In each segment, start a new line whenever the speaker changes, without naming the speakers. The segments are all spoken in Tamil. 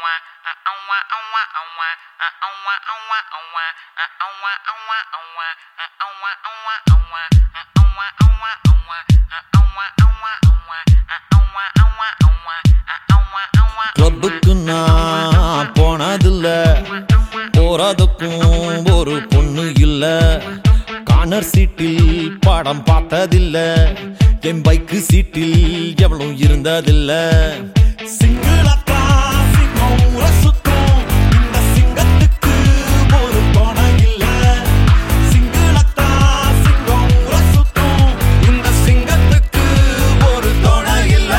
கிளப்புக்கு நான் போனதில்ல போறதுக்கும் ஒரு பொண்ணு இல்ல கார்னர் சீட்டில் படம் பார்த்ததில்ல என் பைக்கு சீட்டில் எவ்வளவு இருந்ததில்ல சிங்கிளத்தா சிங்கம் ஊரை சுத்தும். இந்த சிங்கத்துக்கு ஒரு துணை இல்ல. சிங்கிளத்தா சிங்கம் ஊரை சுத்தும். இந்த சிங்கத்துக்கு ஒரு துணை இல்ல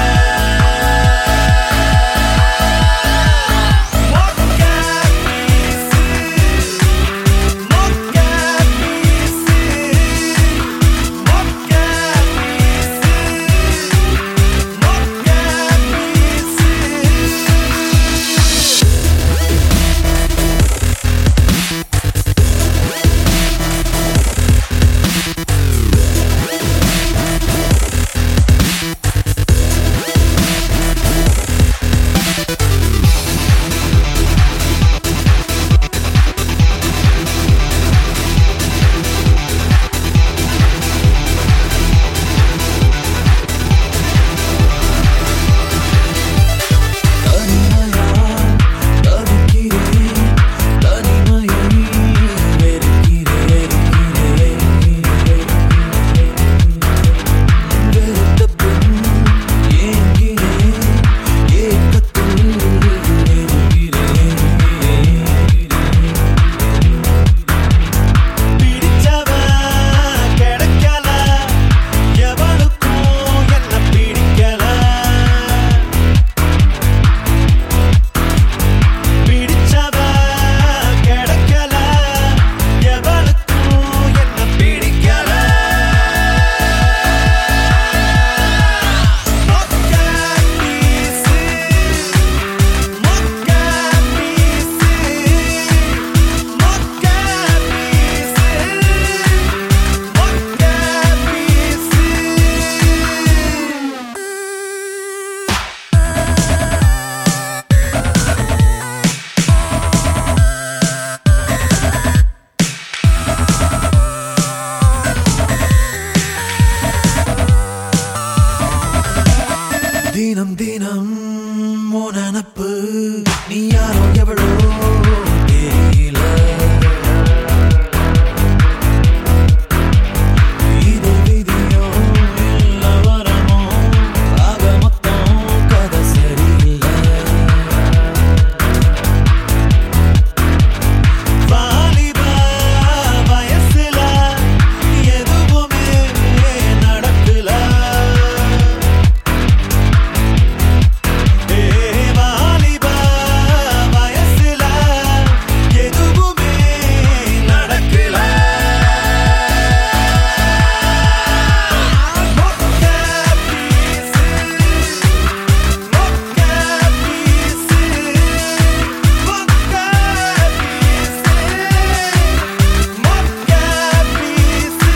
பிடிச்சவ கிடைக்கல எவளுக்கும் என்ன பிடிக்கல மொக்க பீசு மொக்க பீசு மொக்க பீசு மொக்க பீசு தினம் தினம் உன் நினப்பு நீ யாரோ எவ்வளோ தெரியல இது விதியோ இல்ல வரமோ ஆக மொத்தம் கதை சரியில்லை வாலிப வயசுல எதுவுமே நடக்கல ஏ வாலிப வயசுல எதுவுமே நடக்கல மொக்க பீசு மொக்க பீசு மொக்க பீசு மொக்க பீசு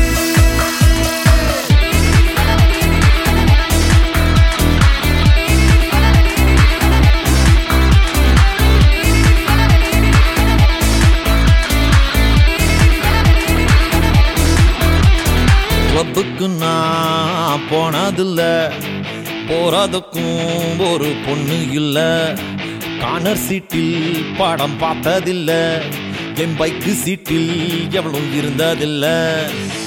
கிளப்புக்கு நான் போனதில்ல போறதுக்கும் ஒரு பொண்ணு இல்ல கார்னர் சீட்டில் படம் பார்த்ததில்ல என் பைக்கு சீட்டில் எவ்வளவு இருந்ததில்லை